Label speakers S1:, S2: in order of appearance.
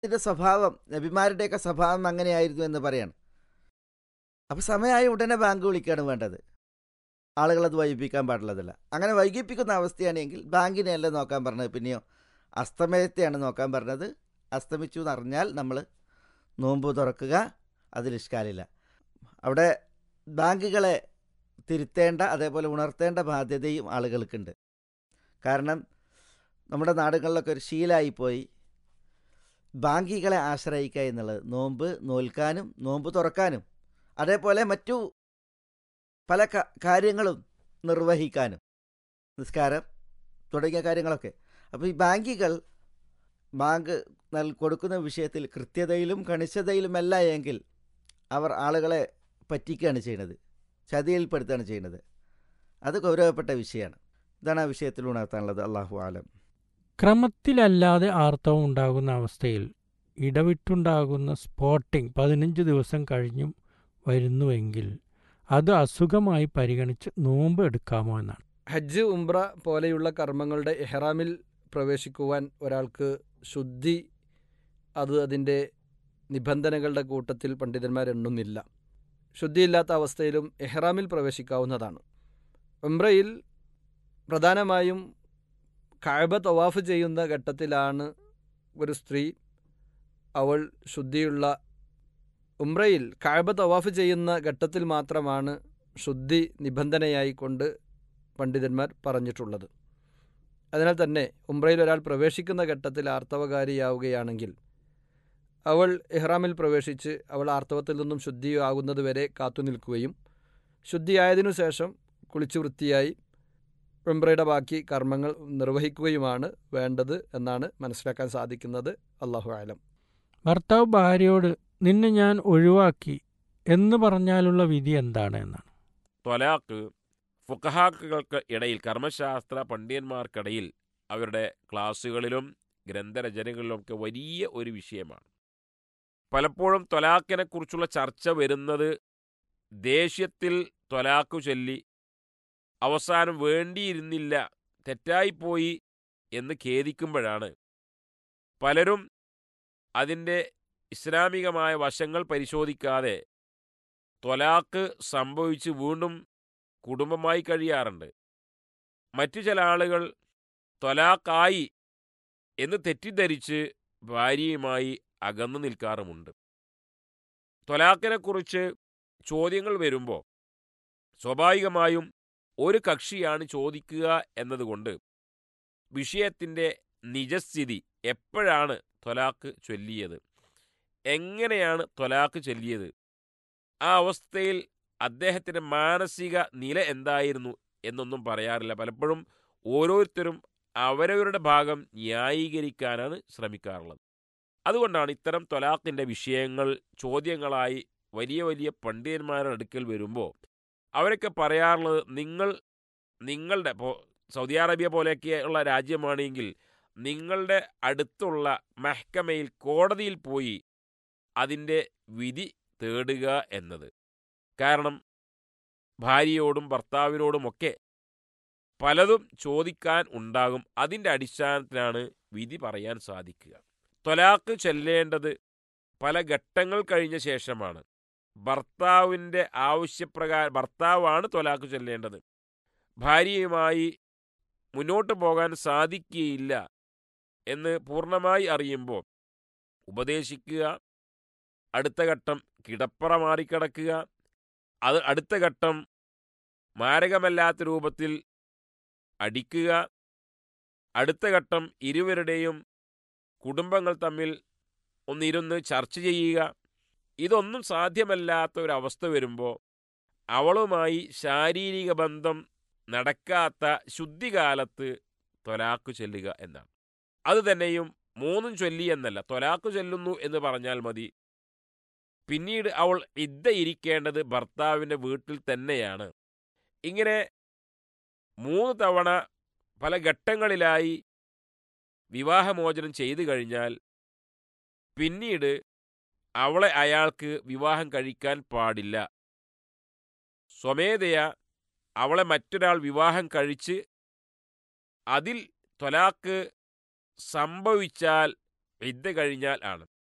S1: ഇതിൻ്റെ സ്വഭാവം നബിമാരുടെയൊക്കെ സ്വഭാവം അങ്ങനെയായിരുന്നു എന്ന് പറയണം അപ്പോൾ സമയമായി ഉടനെ ബാങ്ക് വിളിക്കുകയാണ് വേണ്ടത് ആളുകളത് വൈകിപ്പിക്കാൻ പാടുള്ളതല്ല അങ്ങനെ വൈകിപ്പിക്കുന്ന അവസ്ഥയാണെങ്കിൽ ബാങ്കിനെയല്ല നോക്കാൻ പറഞ്ഞത് പിന്നെയോ അസ്തമയത്തെയാണ് നോക്കാൻ പറഞ്ഞത് അസ്തമിച്ചു എന്നറിഞ്ഞാൽ നമ്മൾ നോമ്പ് തുറക്കുക അതിൽ ഇഷ്കാലില്ല അവിടെ ബാങ്കുകളെ തിരുത്തേണ്ട അതേപോലെ ഉണർത്തേണ്ട ബാധ്യതയും ആളുകൾക്കുണ്ട് കാരണം നമ്മുടെ നാടുകളിലൊക്കെ ഒരു ശീലമായിപ്പോയി ബാങ്കികളെ ആശ്രയിക്കുക എന്നുള്ളത് നോമ്പ് നോൽക്കാനും നോമ്പ് തുറക്കാനും അതേപോലെ മറ്റു പല കാര്യങ്ങളും നിർവഹിക്കാനും നിസ്കാരം തുടങ്ങിയ കാര്യങ്ങളൊക്കെ അപ്പോൾ ഈ ബാങ്കികൾ ബാങ്ക് നൽ കൊടുക്കുന്ന വിഷയത്തിൽ കൃത്യതയിലും കണിശതയിലുമല്ല എങ്കിൽ അവർ ആളുകളെ പറ്റിക്കുകയാണ് ചെയ്യുന്നത് ചതിയിൽപ്പെടുത്തുകയാണ് ചെയ്യുന്നത് അത് ഗൗരവപ്പെട്ട വിഷയമാണ് ഇതാണ് ആ വിഷയത്തിൽ ഉണർത്താനുള്ളത് അള്ളാഹു ആലം
S2: ക്രമത്തിലല്ലാതെ ആർത്തവം ഉണ്ടാകുന്ന അവസ്ഥയിൽ ഇടവിട്ടുണ്ടാകുന്ന സ്പോട്ടിംഗ് പതിനഞ്ച് ദിവസം കഴിഞ്ഞും വരുന്നുവെങ്കിൽ അത് അസുഖമായി പരിഗണിച്ച് നോമ്പ് എടുക്കാമോ എന്നാണ്
S3: ഹജ്ജ് ഉംറ പോലെയുള്ള കർമ്മങ്ങളുടെ എഹ്റാമിൽ പ്രവേശിക്കുവാൻ ഒരാൾക്ക് ശുദ്ധി അത് അതിൻ്റെ നിബന്ധനകളുടെ കൂട്ടത്തിൽ പണ്ഡിതന്മാർ എണ്ണുന്നില്ല ശുദ്ധിയില്ലാത്ത അവസ്ഥയിലും എഹ്റാമിൽ പ്രവേശിക്കാവുന്നതാണ് ഉംറയിൽ പ്രധാനമായും കാഴ്ബ തവാഫ് ചെയ്യുന്ന ഘട്ടത്തിലാണ് ഒരു സ്ത്രീ അവൾ ശുദ്ധിയുള്ള ഉംറയിൽ കാഴ്ബ തവാഫ് ചെയ്യുന്ന ഘട്ടത്തിൽ മാത്രമാണ് ശുദ്ധി നിബന്ധനയായി കൊണ്ട് പണ്ഡിതന്മാർ പറഞ്ഞിട്ടുള്ളത് അതിനാൽ തന്നെ ഉംറയിൽ ഒരാൾ പ്രവേശിക്കുന്ന ഘട്ടത്തിൽ ആർത്തവകാരിയാവുകയാണെങ്കിൽ അവൾ ഇഹ്റാമിൽ പ്രവേശിച്ച് അവൾ ആർത്തവത്തിൽ നിന്നും ശുദ്ധിയാകുന്നതുവരെ കാത്തുനിൽക്കുകയും ശുദ്ധിയായതിനു ശേഷം കുളിച്ചു വൃത്തിയായി ഉംറയുടെ ബാക്കി കർമ്മങ്ങൾ നിർവഹിക്കുകയുമാണ് വേണ്ടത് എന്നാണ് മനസ്സിലാക്കാൻ സാധിക്കുന്നത് അള്ളാഹു ആലം
S2: ഭർത്താവ് ഭാര്യയോട് നിന്നെ ഞാൻ ഒഴിവാക്കി എന്ന് പറഞ്ഞാലുള്ള വിധി എന്താണ് എന്നാണ്
S4: ത്വലാഖ് ഫുഖഹാക്കുകൾക്ക് ഇടയിൽ കർമ്മശാസ്ത്ര പണ്ഡിതന്മാർക്കിടയിൽ അവരുടെ ക്ലാസ്സുകളിലും ഗ്രന്ഥരചനകളിലുമൊക്കെ വലിയ ഒരു വിഷയമാണ് പലപ്പോഴും ത്വലാഖിനെക്കുറിച്ചുള്ള ചർച്ച വരുന്നത് ദേഷ്യത്തിൽ ത്വലാഖു ചൊല്ലി അവസാനം വേണ്ടിയിരുന്നില്ല തെറ്റായിപ്പോയി എന്ന് ഖേദിക്കുമ്പോഴാണ് പലരും അതിൻ്റെ ഇസ്ലാമികമായ വശങ്ങൾ പരിശോധിക്കാതെ ത്വലാക്ക് സംഭവിച്ച് വീണ്ടും കുടുംബമായി കഴിയാറുണ്ട് മറ്റു ചില ആളുകൾ ത്വലാക്കായി എന്ന് തെറ്റിദ്ധരിച്ച് ഭാര്യയുമായി അകന്നു നിൽക്കാറുമുണ്ട് ത്വലാക്കിനെക്കുറിച്ച് ചോദ്യങ്ങൾ വരുമ്പോൾ സ്വാഭാവികമായും ഒരു കക്ഷിയാണ് ചോദിക്കുക എന്നതുകൊണ്ട് വിഷയത്തിൻ്റെ നിജസ്ഥിതി എപ്പോഴാണ് ത്വലാക്ക് ചൊല്ലിയത് എങ്ങനെയാണ് ത്വലാക്ക് ചൊല്ലിയത് ആ അവസ്ഥയിൽ അദ്ദേഹത്തിൻ്റെ മാനസിക നില എന്തായിരുന്നു എന്നൊന്നും പറയാറില്ല പലപ്പോഴും ഓരോരുത്തരും അവരവരുടെ ഭാഗം ന്യായീകരിക്കാനാണ് ശ്രമിക്കാറുള്ളത് അതുകൊണ്ടാണ് ഇത്തരം ത്വലാഖിൻ്റെ വിഷയങ്ങൾ ചോദ്യങ്ങളായി വലിയ വലിയ പണ്ഡിതന്മാരുടെ അടുക്കൽ വരുമ്പോൾ അവരൊക്കെ പറയാറുള്ളത് നിങ്ങൾ നിങ്ങളുടെ ഇപ്പോൾ സൗദി അറേബ്യ പോലെയൊക്കെയുള്ള രാജ്യമാണെങ്കിൽ നിങ്ങളുടെ അടുത്തുള്ള മെഹ്ക്കമയിൽ കോടതിയിൽ പോയി അതിൻ്റെ വിധി തേടുക എന്നത് കാരണം ഭാര്യയോടും ഭർത്താവിനോടുമൊക്കെ പലതും ചോദിക്കാൻ ഉണ്ടാകും അതിൻ്റെ അടിസ്ഥാനത്തിലാണ് വിധി പറയാൻ സാധിക്കുക ത്വലാക്ക് ചെല്ലേണ്ടത് പല ഘട്ടങ്ങൾ കഴിഞ്ഞ ശേഷമാണ് ഭർത്താവിൻ്റെ ആവശ്യപ്രകാരം ഭർത്താവാണ് ത്വലാക്ക് ചെല്ലേണ്ടത് ഭാര്യയുമായി മുന്നോട്ട് പോകാൻ സാധിക്കുകയില്ല എന്ന് പൂർണ്ണമായി അറിയുമ്പോൾ ഉപദേശിക്കുക അടുത്ത ഘട്ടം കിടപ്പറ മാറിക്കിടക്കുക അത് അടുത്ത ഘട്ടം മാരകമല്ലാത്ത രൂപത്തിൽ അടിക്കുക അടുത്ത ഘട്ടം ഇരുവരുടെയും കുടുംബങ്ങൾ തമ്മിൽ ഒന്നിരുന്ന് ചർച്ച ചെയ്യുക ഇതൊന്നും സാധ്യമല്ലാത്ത ഒരവസ്ഥ വരുമ്പോൾ അവളുമായി ശാരീരിക ബന്ധം നടക്കാത്ത ശുദ്ധികാലത്ത് തൊലാക്ക് ചൊല്ലുക എന്നാണ് അത് തന്നെയും മൂന്നും ചൊല്ലി എന്നല്ല തൊലാക്ക് ചൊല്ലുന്നു എന്ന് പറഞ്ഞാൽ മതി പിന്നീട് അവൾ ഇദ്ദ ഇരിക്കേണ്ടത് ഭർത്താവിൻ്റെ വീട്ടിൽ തന്നെയാണ് ഇങ്ങനെ മൂന്ന് തവണ പല ഘട്ടങ്ങളിലായി വിവാഹമോചനം ചെയ്തു കഴിഞ്ഞാൽ പിന്നീട് അവളെ അയാൾക്ക് വിവാഹം കഴിക്കാൻ പാടില്ല സ്വമേധയാ അവളെ മറ്റൊരാൾ വിവാഹം കഴിച്ച് അതിൽ ത്വലാക്ക് സംഭവിച്ചാൽ ഇദ്ദ കഴിഞ്ഞാൽ ആണ്